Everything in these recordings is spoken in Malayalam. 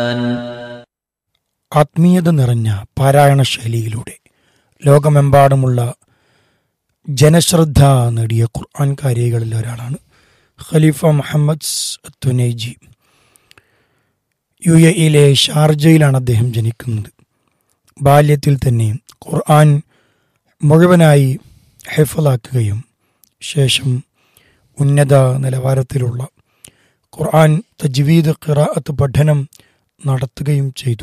ആത്മീയത നിറഞ്ഞ പാരായണ ശൈലിയിലൂടെ ലോകമെമ്പാടുമുള്ള ജനശ്രദ്ധ നേടിയ ഖുർആൻ കാരികളിൽ ഒരാളാണ് Khalifa Muhammad Tunaiji U A ഇയിലെ ഷാർജയിലാണ് അദ്ദേഹം ജനിക്കുന്നത് ബാല്യത്തിൽ തന്നെ ഖുർആൻ മുഴുവനായി ഹെഫലാക്കുകയും ശേഷം ഉന്നത നിലവാരത്തിലുള്ള ഖുർആൻ തജ്വീദ് ഖിറാഅത്ത് പഠനം നടത്തുകയും ചെയ്തു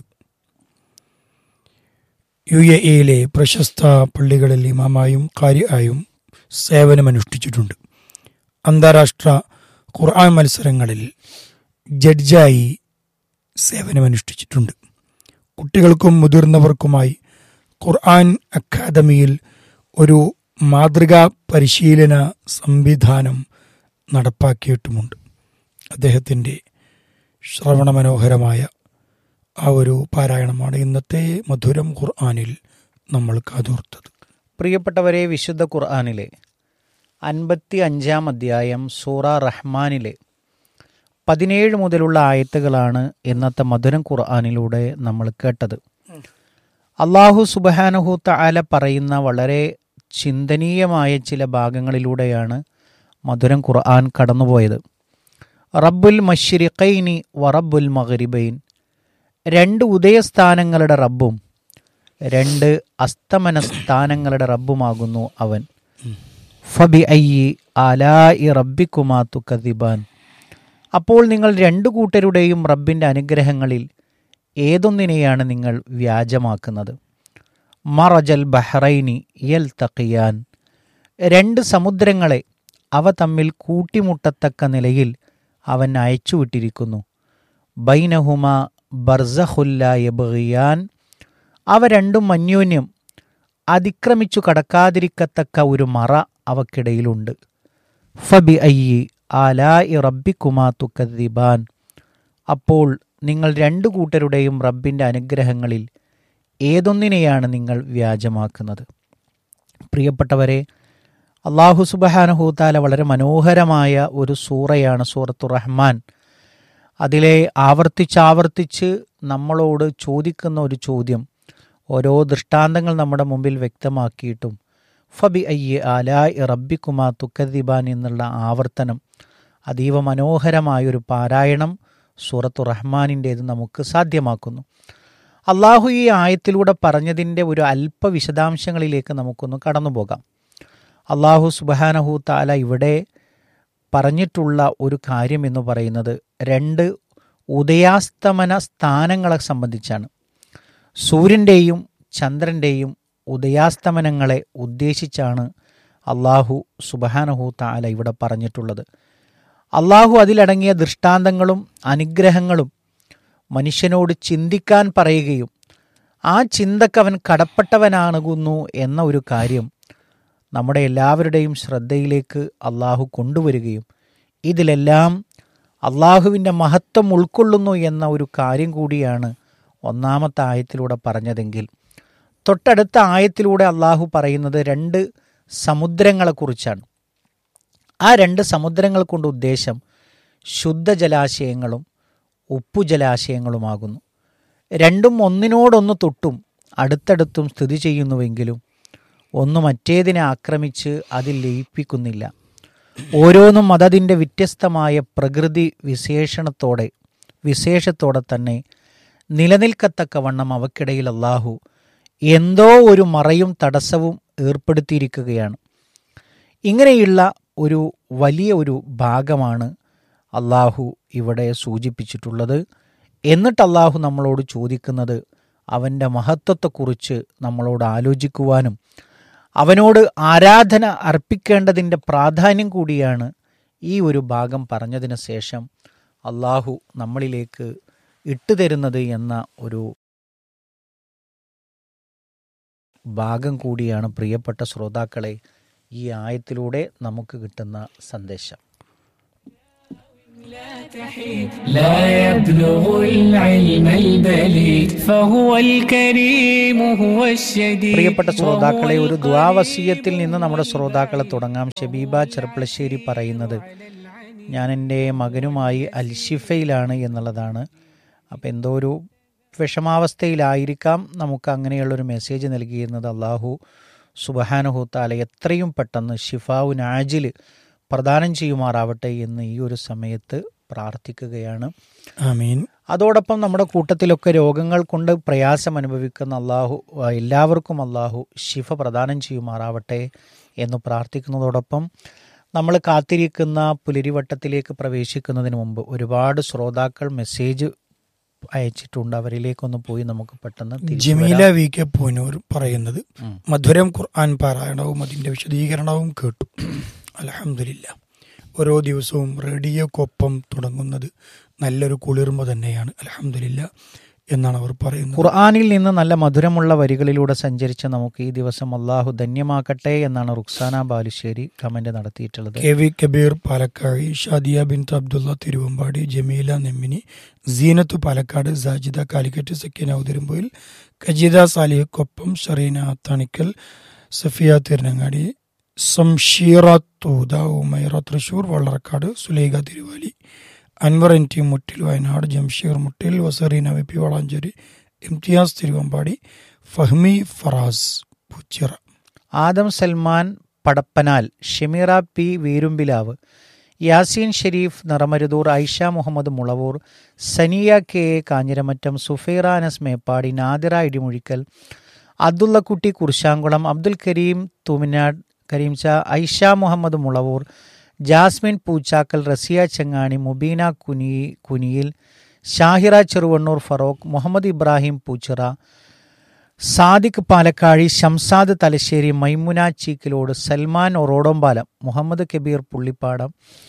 യു എ ഇയിലെ പ്രശസ്ത പള്ളികളിൽ ഇമാമായും കാര്യായും സേവനമനുഷ്ഠിച്ചിട്ടുണ്ട് അന്താരാഷ്ട്ര ഖുർആൻ മത്സരങ്ങളിൽ ജഡ്ജായി സേവനമനുഷ്ഠിച്ചിട്ടുണ്ട് കുട്ടികൾക്കും മുതിർന്നവർക്കുമായി ഖുർആൻ അക്കാദമിയിൽ ഒരു മാതൃകാ പരിശീലന സംവിധാനം നടപ്പാക്കിയിട്ടുമുണ്ട് അദ്ദേഹത്തിൻ്റെ ശ്രവണമനോഹരമായ ആ ഒരു പാരായണമാണ് ഇന്നത്തെ മധുരം ഖുർആാനിൽ നമ്മൾ കാതോർത്തത് പ്രിയപ്പെട്ടവരെ വിശുദ്ധ ഖുർആാനിലെ അൻപത്തി അഞ്ചാം അധ്യായം സൂറ റഹ്മാനിലെ പതിനേഴ് മുതലുള്ള ആയത്തുകളാണ് ഇന്നത്തെ മധുരം ഖുർആാനിലൂടെ നമ്മൾ കേട്ടത് അള്ളാഹു സുബഹാനഹു തആല പറയുന്ന വളരെ ചിന്തനീയമായ ചില ഭാഗങ്ങളിലൂടെയാണ് മധുരം ഖുർആൻ കടന്നുപോയത് റബ്ബുൽ മഷ്രിഖൈനി വറബ്ബുൽ മഗ്രിബൈൻ രണ്ട് ഉദയസ്ഥാനങ്ങളുടെ റബ്ബും രണ്ട് അസ്തമന സ്ഥാനങ്ങളുടെ റബ്ബുമാകുന്നു അവൻ ഫബി അയ്യി ആലായി റബ്ബിക്കുമാ തുക്കദിബാൻ അപ്പോൾ നിങ്ങൾ രണ്ടു കൂട്ടരുടെയും റബ്ബിൻ്റെ അനുഗ്രഹങ്ങളിൽ ഏതൊന്നിനെയാണ് നിങ്ങൾ വ്യാജമാക്കുന്നത് മറജൽ ബഹ്റൈനി യൽ തക്കിയാൻ രണ്ട് സമുദ്രങ്ങളെ അവ തമ്മിൽ കൂട്ടിമുട്ടത്തക്ക നിലയിൽ അവൻ അയച്ചുവിട്ടിരിക്കുന്നു ബൈനഹുമ ബർസഹുല്ല യബിയാൻ അവ രണ്ടും അന്യോന്യം അതിക്രമിച്ചു കടക്കാതിരിക്കത്തക്ക ഒരു മറ അവക്കിടയിലുണ്ട് ഫബി അയ്യി ആലായി റബ്ബിക്കുമാ തുക്കദിബാൻ അപ്പോൾ നിങ്ങൾ രണ്ടു കൂട്ടരുടെയും റബ്ബിൻ്റെ അനുഗ്രഹങ്ങളിൽ ഏതൊന്നിനെയാണ് നിങ്ങൾ വ്യാജമാക്കുന്നത് പ്രിയപ്പെട്ടവരെ അള്ളാഹു സുബഹാനഹൂത്താല വളരെ മനോഹരമായ ഒരു സൂറയാണ് സൂറത്തു റഹ്മാൻ അതിലെ ആവർത്തിച്ചാവർത്തിച്ച് നമ്മളോട് ചോദിക്കുന്ന ഒരു ചോദ്യം ഓരോ ദൃഷ്ടാന്തങ്ങൾ നമ്മുടെ മുമ്പിൽ വ്യക്തമാക്കിയിട്ടും ഫബി അയ്യ ആലായ് റബ്ബിക്കുമാ തുക്കദിബാൻ എന്നുള്ള ആവർത്തനം അതീവ മനോഹരമായൊരു പാരായണം സൂറത്തു റഹ്മാനിൻ്റേത് നമുക്ക് സാധ്യമാക്കുന്നു അള്ളാഹു ഈ ആയത്തിലൂടെ പറഞ്ഞതിൻ്റെ ഒരു അല്പ വിശദാംശങ്ങളിലേക്ക് നമുക്കൊന്ന് കടന്നു പോകാം അള്ളാഹു സുബാനഹു താല ഇവിടെ പറഞ്ഞിട്ടുള്ള ഒരു കാര്യം എന്ന് പറയുന്നത് രണ്ട് ഉദയാസ്തമന സ്ഥാനങ്ങളെ സംബന്ധിച്ചാണ് സൂര്യൻ്റെയും ചന്ദ്രൻ്റെയും ഉദയാസ്തമനങ്ങളെ ഉദ്ദേശിച്ചാണ് അള്ളാഹു സുബഹാനഹു താല ഇവിടെ പറഞ്ഞിട്ടുള്ളത് അള്ളാഹു അതിലടങ്ങിയ ദൃഷ്ടാന്തങ്ങളും അനുഗ്രഹങ്ങളും മനുഷ്യനോട് ചിന്തിക്കാൻ പറയുകയും ആ ചിന്തക്കവൻ കടപ്പെട്ടവനാകുന്നു എന്ന ഒരു കാര്യം നമ്മുടെ എല്ലാവരുടെയും ശ്രദ്ധയിലേക്ക് അള്ളാഹു കൊണ്ടുവരികയും ഇതിലെല്ലാം അള്ളാഹുവിൻ്റെ മഹത്വം ഉൾക്കൊള്ളുന്നു എന്ന ഒരു കാര്യം കൂടിയാണ് ഒന്നാമത്തെ ആയത്തിലൂടെ പറഞ്ഞതെങ്കിൽ തൊട്ടടുത്ത ആയത്തിലൂടെ അള്ളാഹു പറയുന്നത് രണ്ട് സമുദ്രങ്ങളെക്കുറിച്ചാണ് ആ രണ്ട് സമുദ്രങ്ങൾ കൊണ്ട് ഉദ്ദേശം ശുദ്ധജലാശയങ്ങളും ഉപ്പുജലാശയങ്ങളുമാകുന്നു രണ്ടും ഒന്നിനോടൊന്ന് തൊട്ടും അടുത്തടുത്തും സ്ഥിതി ചെയ്യുന്നുവെങ്കിലും ഒന്ന് മറ്റേതിനെ ആക്രമിച്ച് അതിൽ ലയിപ്പിക്കുന്നില്ല ഓരോന്നും അതതിൻ്റെ വ്യത്യസ്തമായ പ്രകൃതി വിശേഷണത്തോടെ വിശേഷത്തോടെ തന്നെ നിലനിൽക്കത്തക്കവണ്ണം അവക്കിടയിൽ അള്ളാഹു എന്തോ ഒരു മറയും തടസ്സവും ഏർപ്പെടുത്തിയിരിക്കുകയാണ് ഇങ്ങനെയുള്ള ഒരു വലിയ ഒരു ഭാഗമാണ് അള്ളാഹു ഇവിടെ സൂചിപ്പിച്ചിട്ടുള്ളത് എന്നിട്ട് അള്ളാഹു നമ്മളോട് ചോദിക്കുന്നത് അവൻ്റെ മഹത്വത്തെക്കുറിച്ച് നമ്മളോട് ആലോചിക്കുവാനും അവനോട് ആരാധന അർപ്പിക്കേണ്ടതിൻ്റെ പ്രാധാന്യം കൂടിയാണ് ഈ ഒരു ഭാഗം പറഞ്ഞതിന് ശേഷം അള്ളാഹു നമ്മളിലേക്ക് ഇട്ടുതരുന്നത് എന്ന ഒരു ഭാഗം കൂടിയാണ് പ്രിയപ്പെട്ട ശ്രോതാക്കളെ ഈ ആയത്തിലൂടെ നമുക്ക് കിട്ടുന്ന സന്ദേശം لا يبلغ العلم البليد فهو الكريم هو الشديد പ്രിയപ്പെട്ട ശ്രോതാക്കളെ ഒരു وهو ദ്വാവസീയത്തിൽ നിന്ന് നമ്മുടെ ശ്രോതാക്കളെ തുടങ്ങാം ഷബീബ ചെറുപ്പളശ്ശേരി പറയുന്നത് ഞാൻ എൻ്റെ മകനുമായി അൽഷിഫയിലാണ് എന്നുള്ളതാണ് അപ്പം എന്തോ ഒരു വിഷമാവസ്ഥയിലായിരിക്കാം നമുക്ക് അങ്ങനെയുള്ളൊരു മെസ്സേജ് നൽകിയിരുന്നത് അള്ളാഹു സുബഹാനുഹൂത്താല എത്രയും പെട്ടെന്ന് ഷിഫാവു നാജിൽ പ്രദാനം ചെയ്യുമാറാവട്ടെ എന്ന് ഈ ഒരു സമയത്ത് പ്രാർത്ഥിക്കുകയാണ് ആമീൻ അതോടൊപ്പം നമ്മുടെ കൂട്ടത്തിലൊക്കെ രോഗങ്ങൾ കൊണ്ട് പ്രയാസം അനുഭവിക്കുന്ന അള്ളാഹു ആ, എല്ലാവർക്കും അള്ളാഹു ശിഫ പ്രദാനം ചെയ്യുമാറാവട്ടെ എന്ന് പ്രാർത്ഥിക്കുന്നതോടൊപ്പം നമ്മൾ കാത്തിരിക്കുന്ന പുലരിവട്ടത്തിലേക്ക് പ്രവേശിക്കുന്നതിന് മുമ്പ് ഒരുപാട് ശ്രോതാക്കൾ മെസ്സേജ് അയച്ചിട്ടുണ്ട് അവരിലേക്കൊന്ന് പോയി നമുക്ക് പെട്ടെന്ന് തിരിച്ചു ജമീല വരാം. വി കെ പൂനൂർ പറയുന്നത് ഉം. മധുരം ഖുർആൻ പാരായണവും അതിന്റെ വിശദീകരണവും കേട്ടു അലഹമില്ല ഓരോ ദിവസവും റേഡിയോക്കൊപ്പം തുടങ്ങുന്നത് നല്ലൊരു കുളിർമ തന്നെയാണ് അലഹമില്ല എന്നാണ് അവർ പറയുന്നത് ഖുർആാനിൽ നിന്ന് നല്ല മധുരമുള്ള വരികളിലൂടെ സഞ്ചരിച്ച് നമുക്ക് ഈ ദിവസം അള്ളാഹു ധന്യമാക്കട്ടെ എന്നാണ് റുക്സാന ബാലുശ്ശേരി കമന്റ് നടത്തിയിട്ടുള്ളത് കെ വി കബീർ പാലക്കാട് ഷാദിയ ബിൻ അബ്ദുള്ള തിരുവമ്പാടി ജമീല നെമ്മിനി സീനത്ത് പാലക്കാട് സാജിദ കാലിക്കറ്റ് സക്കീന ഉതിരുമ്പോയിൽ കജീദ സാലിഹക്കൊപ്പം Shareena Thanikkal Safiya Thirunangadi Shamseera Thootha Umaira Thrissur Vallarakkad Sulaikha Thiruvali Anwar N T Muttil Wayanad Jamsheer Muttil Vasareena V P Valanchery Imthiyas Thiruvambady Fahmi Faraz Puchira Adam Salman Padappanal Shemeera P Veerumpilavu Yaseen Shareef Niramaruthur Aisha Muhammad Mulavoor Saniya K A Kanjiramattom സുഫൈറ Anas Meppadi Nadira Idimuzhikkal Abdullakutty Kurshankulam Abdul Kareem Thuminad കരീംച Aisha Muhammad Mulavoor Jasmin Poochakkal Raziya Chengani Mubeena Kuni Kuniyil Shahira Cheruvannur Feroke Muhammad Ibrahim Poochira Sadiq Palakkazhi Shamsad Thalassery Maimuna Cheekkilode Salman Orodompalam Muhammad Kabeer Pullippadam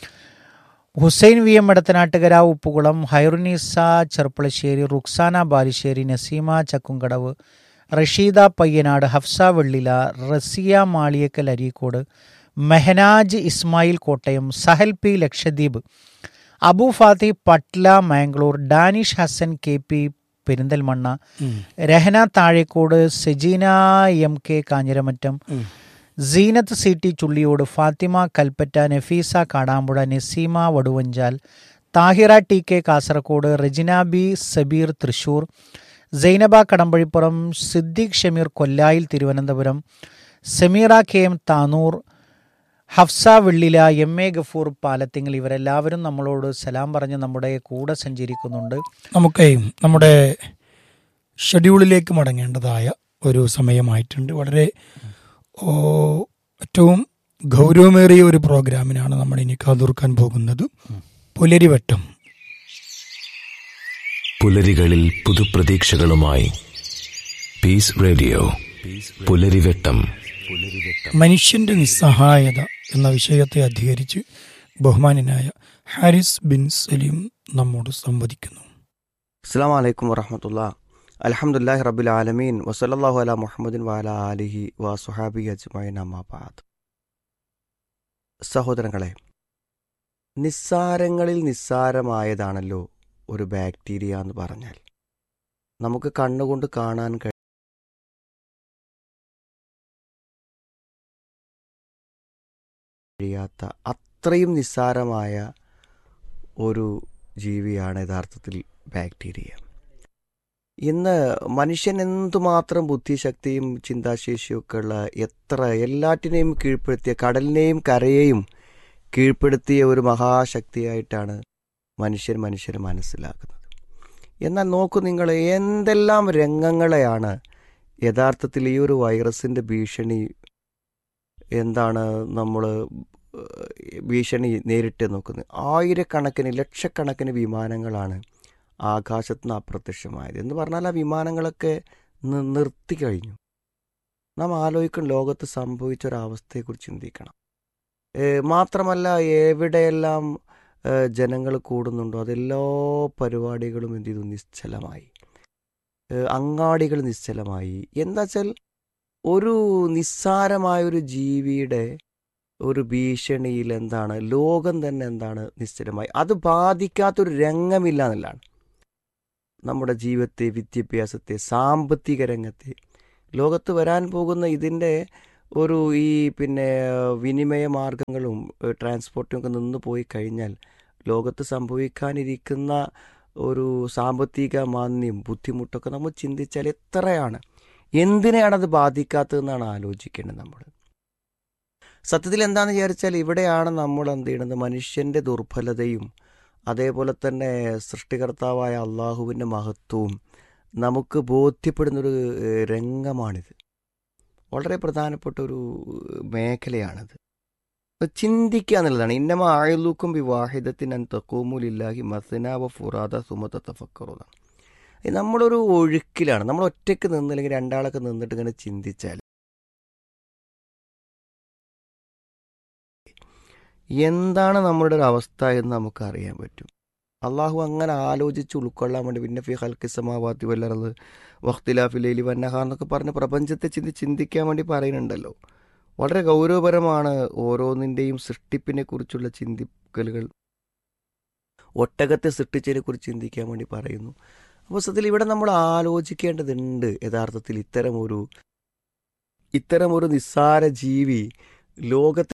Hussain V M Edathanattukara Uppukulam Hairunnisa Cherpulassery Ruksana Balussery Naseema Chakkumkadavu Rasheeda Payyanad Hafsa Vellila Raziya Maliyakkal Areekode Mehnaj Ismail Kottayam Sahal P Lakshadweep Abu Fathi Patla Mangalore Danish Hasan K P Perinthalmanna Rahana Thazhekode Sejeena M K Kanjiramattom Seenath C T Chulliyode Fathima Kalpetta Nafeesa Kadampuzha Naseema Vaduvanchal Thahira T K Kasaragod Rejina B Sabeer Thrissur Zainaba Kadampazhippuram Siddique Shameer Kollayil Thiruvananthapuram Sameera K M Tanur Hafsa Vellila M A Gafoor Palathingal ഇവരെല്ലാവരും നമ്മളോട് സലാം പറഞ്ഞ് നമ്മുടെ കൂടെ സഞ്ചരിക്കുന്നുണ്ട് നമുക്ക് നമ്മുടെ ഷെഡ്യൂളിലേക്ക് മടങ്ങേണ്ടതായ ഒരു സമയമായിട്ടുണ്ട് വളരെ ഓ, ഏറ്റവും ഗൗരവമേറിയ ഒരു പ്രോഗ്രാമിനാണ് നമ്മൾ ഇനി കാതോർക്കാൻ പോകുന്നത് പുലരിവട്ടം പുലരികളിൽ പുതുപ്രതീക്ഷകളുമായി പീസ് റേഡിയോ പുലരിവെട്ടം മനുഷ്യന്റെ നിസ്സഹായത എന്ന വിഷയത്തെ അധികരിച്ച് ബഹുമാനനായ ഹാരിസ് ബിൻ സലീം നമ്മോട് സംവദിക്കുന്നു അസ്സാം വലൈക്കും വറഹമത്തുള്ള അലഹമുല്ലാഹി റബുൽ ആലമീൻ വസലല്ലാഹു അല മുഹമ്മദിൻ വാല അലിഹി വ സുഹാബി അജ്മൈൻ അമ്മാബാദ് സഹോദരങ്ങളെ നിസ്സാരങ്ങളിൽ നിസ്സാരമായതാണല്ലോ ഒരു ബാക്ടീരിയ എന്ന് പറഞ്ഞാൽ നമുക്ക് കണ്ണുകൊണ്ട് കാണാൻ കഴിയും കഴിയാത്ത അത്രയും നിസ്സാരമായ ഒരു ജീവിയാണ് യഥാർത്ഥത്തിൽ ബാക്ടീരിയ ഇന്ന് മനുഷ്യൻ എന്തുമാത്രം ബുദ്ധിശക്തിയും ചിന്താശേഷിയും ഒക്കെ ഉള്ള എത്ര എല്ലാറ്റിനെയും കീഴ്പ്പെടുത്തിയ കടലിനെയും കരയെയും കീഴ്പ്പെടുത്തിയ ഒരു മഹാശക്തിയായിട്ടാണ് മനുഷ്യൻ മനുഷ്യനെ മനസ്സിലാക്കുന്നത് എന്നാൽ നോക്കൂ നിങ്ങൾ എന്തെല്ലാം രംഗങ്ങളെയാണ് യഥാർത്ഥത്തിൽ ഈ ഒരു വൈറസിൻ്റെ ഭീഷണി എന്താണ് നമ്മൾ ഭീഷണി നേരിട്ട് നോക്കുന്നത് ആയിരക്കണക്കിന് ലക്ഷക്കണക്കിന് വിമാനങ്ങളാണ് ആകാശത്ത് നിന്ന് അപ്രത്യക്ഷമായത് എന്ന് പറഞ്ഞാൽ ആ വിമാനങ്ങളൊക്കെ നി- നിർത്തി കഴിഞ്ഞു നാം ആലോചിക്കും ലോകത്ത് സംഭവിച്ച ഒരവസ്ഥയെക്കുറിച്ച് ചിന്തിക്കണം ഏ, മാത്രമല്ല എവിടെയെല്ലാം ജനങ്ങൾ കൂടുന്നുണ്ടോ അതെല്ലാ പരിപാടികളും എന്ത് ചെയ്തു നിശ്ചലമായി ഏ, അങ്ങാടികൾ നിശ്ചലമായി എന്താ വെച്ചാൽ ഒരു നിസ്സാരമായ ഒരു ജീവിയുടെ ഒരു ഭീഷണിയിൽ എന്താണ് ലോകം തന്നെ എന്താണ് നിശ്ചലമായി അത് ബാധിക്കാത്തൊരു രംഗമില്ല എന്നുള്ളതാണ് നമ്മുടെ ജീവിതത്തെ വിദ്യാഭ്യാസത്തെ സാമ്പത്തിക രംഗത്തെ ലോകത്ത് വരാൻ പോകുന്ന ഇതിൻ്റെ ഒരു ഈ പിന്നെ വിനിമയ മാർഗങ്ങളും ട്രാൻസ്പോർട്ടും ഒക്കെ നിന്ന് പോയി കഴിഞ്ഞാൽ ലോകത്ത് സംഭവിക്കാനിരിക്കുന്ന ഒരു സാമ്പത്തിക മാന്യം ബുദ്ധിമുട്ടൊക്കെ നമ്മൾ ചിന്തിച്ചാൽ എത്രയാണ് എന്തിനെയാണത് ബാധിക്കാത്തതെന്നാണ് ആലോചിക്കേണ്ടത് നമ്മൾ സത്യത്തിൽ എന്താണെന്ന് വിചാരിച്ചാൽ ഇവിടെയാണ് നമ്മൾ എന്ത് ചെയ്യുന്നത് മനുഷ്യൻ്റെ ദുർബലതയും അതേപോലെ തന്നെ സൃഷ്ടികർത്താവായ അള്ളാഹുവിൻ്റെ മഹത്വവും നമുക്ക് ബോധ്യപ്പെടുന്നൊരു ഏഹ്, രംഗമാണിത് വളരെ പ്രധാനപ്പെട്ട ഒരു മേഖലയാണിത് അത് ചിന്തിക്കുക എന്നുള്ളതാണ് ഇന്നമ ആയുലൂക്കും വിവാഹിതത്തിന് അൻ തക്കൂമുലില്ലാഹി മസനാവ ഫുറാദ സുമത തഫക്കറുതാണ് നമ്മളൊരു ഒഴുക്കിലാണ് നമ്മൾ ഒറ്റയ്ക്ക് നിന്ന് അല്ലെങ്കിൽ രണ്ടാളൊക്കെ നിന്നിട്ട് ഇങ്ങനെ ചിന്തിച്ചാൽ എന്താണ് നമ്മളുടെ ഒരു അവസ്ഥ എന്ന് നമുക്ക് അറിയാൻ പറ്റും അള്ളാഹു അങ്ങനെ ആലോചിച്ച് ഉൾക്കൊള്ളാൻ വേണ്ടി പിന്നെ ഫി ഹൽക്കി സമാവാത്തി വല്ലറത് വഖ്തിലാഫിലേലി വന്നഹ എന്നൊക്കെ പറഞ്ഞ് പ്രപഞ്ചത്തെ ചിന്തി ചിന്തിക്കാൻ വേണ്ടി പറയുന്നുണ്ടല്ലോ വളരെ ഗൗരവപരമാണ് ഓരോന്നിൻ്റെയും സൃഷ്ടിപ്പിനെ കുറിച്ചുള്ള ചിന്തിക്കലുകൾ ഒട്ടകത്തെ സൃഷ്ടിച്ചതിനെ കുറിച്ച് ചിന്തിക്കാൻ വേണ്ടി പറയുന്നു അപ്പോൾ സത്യത്തിൽ ഇവിടെ നമ്മൾ ആലോചിക്കേണ്ടതുണ്ട് യഥാർത്ഥത്തിൽ ഇത്തരം ഒരു ഇത്തരം ഒരു നിസ്സാര ജീവി ലോകത്തെ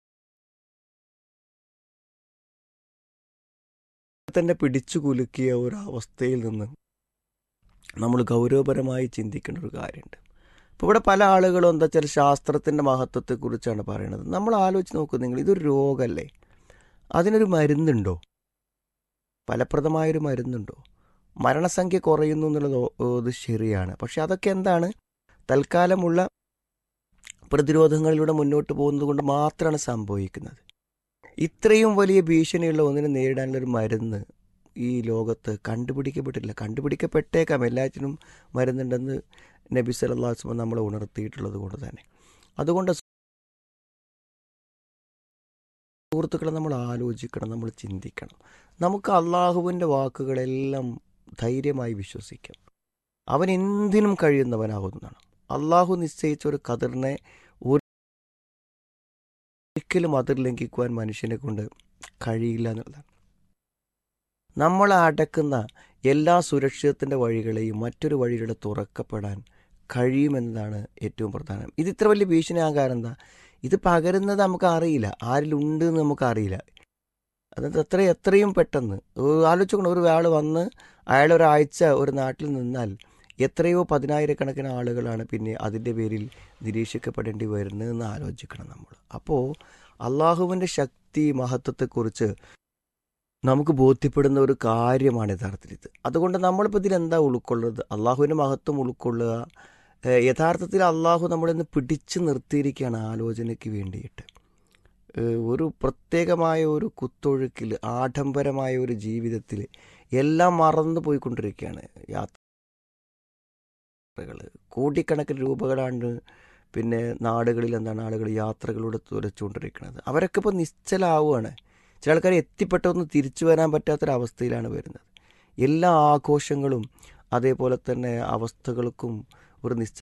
തന്നെ പിടിച്ചു കുലുക്കിയ ഒരു അവസ്ഥയിൽ നിന്ന് നമ്മൾ ഗൗരവപരമായി ചിന്തിക്കേണ്ട ഒരു കാര്യമുണ്ട് ഇപ്പോൾ ഇവിടെ പല ആളുകളും എന്താ വെച്ചാൽ ശാസ്ത്രത്തിൻ്റെ മഹത്വത്തെക്കുറിച്ചാണ് പറയുന്നത് നമ്മൾ ആലോചിച്ച് നോക്കൂ നിങ്ങൾ ഇതൊരു രോഗമല്ലേ അതിനൊരു മരുന്നുണ്ടോ ഫലപ്രദമായൊരു മരുന്നുണ്ടോ മരണസംഖ്യ കുറയുന്നു എന്നുള്ളത് ഓ- ഇത് ശരിയാണ് പക്ഷെ അതൊക്കെ എന്താണ് തൽക്കാലമുള്ള പ്രതിരോധങ്ങളിലൂടെ മുന്നോട്ട് പോകുന്നത് കൊണ്ട് മാത്രമാണ് സംഭവിക്കുന്നത് ഇത്രയും വലിയ ഭീഷണിയുള്ള ഒന്നിനെ നേരിടാനുള്ള ഒരു മരുന്ന് ഈ ലോകത്ത് കണ്ടുപിടിക്കപ്പെട്ടിട്ടില്ല കണ്ടുപിടിക്കപ്പെട്ടേക്കാം എല്ലാറ്റിനും മരുന്നുണ്ടെന്ന് നബി സല്ലല്ലാഹു അലൈഹി വസല്ലം നമ്മളെ ഉണർത്തിയിട്ടുള്ളത് കൊണ്ട് തന്നെ അതുകൊണ്ട് സുഹൃത്തുക്കളെ നമ്മൾ ആലോചിക്കണം നമ്മൾ ചിന്തിക്കണം നമുക്ക് അള്ളാഹുവിൻ്റെ വാക്കുകളെല്ലാം ധൈര്യമായി വിശ്വസിക്കാം അവൻ എന്തിനും കഴിയുന്നവനാകുന്നതാണ് അള്ളാഹു നിശ്ചയിച്ച ഒരു കതിറിനെ ഒരിക്കലും അതിർ ലംഘിക്കുവാൻ മനുഷ്യനെ കൊണ്ട് കഴിയില്ല എന്നുള്ളതാണ് നമ്മൾ അടക്കുന്ന എല്ലാ സുരക്ഷിതത്തിൻ്റെ വഴികളെയും മറ്റൊരു വഴികളെ തുറക്കപ്പെടാൻ കഴിയുമെന്നതാണ് ഏറ്റവും പ്രധാനം ഇത് ഇത്ര വലിയ ഭീഷണിയാകാൻ കാരണം എന്താ ഇത് പകരുന്നത് നമുക്ക് അറിയില്ല ആരിലുണ്ട് എന്ന് നമുക്ക് അറിയില്ല അതായത് എത്ര എത്രയും പെട്ടെന്ന് ഒരു ആലോചിക്കണം ഒരു ആൾ വന്ന് അയാൾ ഒരാഴ്ച ഒരു നാട്ടിൽ നിന്നാൽ എത്രയോ പതിനായിരക്കണക്കിന് ആളുകളാണ് പിന്നെ അതിൻ്റെ പേരിൽ നിരീക്ഷിക്കപ്പെടേണ്ടി വരുന്നതെന്ന് ആലോചിക്കണം നമ്മൾ അപ്പോൾ അള്ളാഹുവിൻ്റെ ശക്തി മഹത്വത്തെക്കുറിച്ച് നമുക്ക് ബോധ്യപ്പെടുന്ന ഒരു കാര്യമാണ് യഥാർത്ഥത്തിൽ ഇത് അതുകൊണ്ട് നമ്മളിപ്പോൾ ഇതിൽ എന്താ ഉൾക്കൊള്ളുന്നത് അള്ളാഹുവിൻ്റെ മഹത്വം ഉൾക്കൊള്ളുക ഏഹ് യഥാർത്ഥത്തിൽ അള്ളാഹു നമ്മളിന്ന് പിടിച്ചു നിർത്തിയിരിക്കുകയാണ് ആലോചനയ്ക്ക് വേണ്ടിയിട്ട് ഏഹ് ഒരു പ്രത്യേകമായ ഒരു കുത്തൊഴുക്കിൽ ആഡംബരമായ ഒരു ജീവിതത്തിൽ എല്ലാം മറന്നു പോയിക്കൊണ്ടിരിക്കുകയാണ് യാത്രകൾ കോടിക്കണക്കിന് രൂപകളാണ് പിന്നെ നാടുകളിൽ എന്താണ് ആളുകൾ യാത്രകളിലൂടെ തുരച്ചുകൊണ്ടിരിക്കുന്നത് അവരൊക്കെ ഇപ്പോൾ നിശ്ചലാവുകയാണ് ചില ആൾക്കാർ എത്തിപ്പെട്ടൊന്ന് തിരിച്ചു വരാൻ പറ്റാത്തൊരവസ്ഥയിലാണ് വരുന്നത് എല്ലാ ആഘോഷങ്ങളും അതേപോലെ തന്നെ അവസ്ഥകൾക്കും ഒരു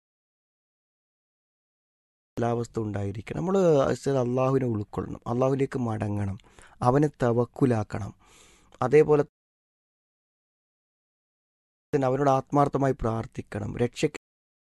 നിശ്ചലാവസ്ഥ ഉണ്ടായിരിക്കണം നമ്മൾ അള്ളാഹുവിനെ ഉൾക്കൊള്ളണം അള്ളാഹുവിലേക്ക് മടങ്ങണം അവനെ തവക്കുലാക്കണം അതേപോലെ തന്നെ അവനോട് ആത്മാർത്ഥമായി പ്രാർത്ഥിക്കണം രക്ഷയ്ക്ക്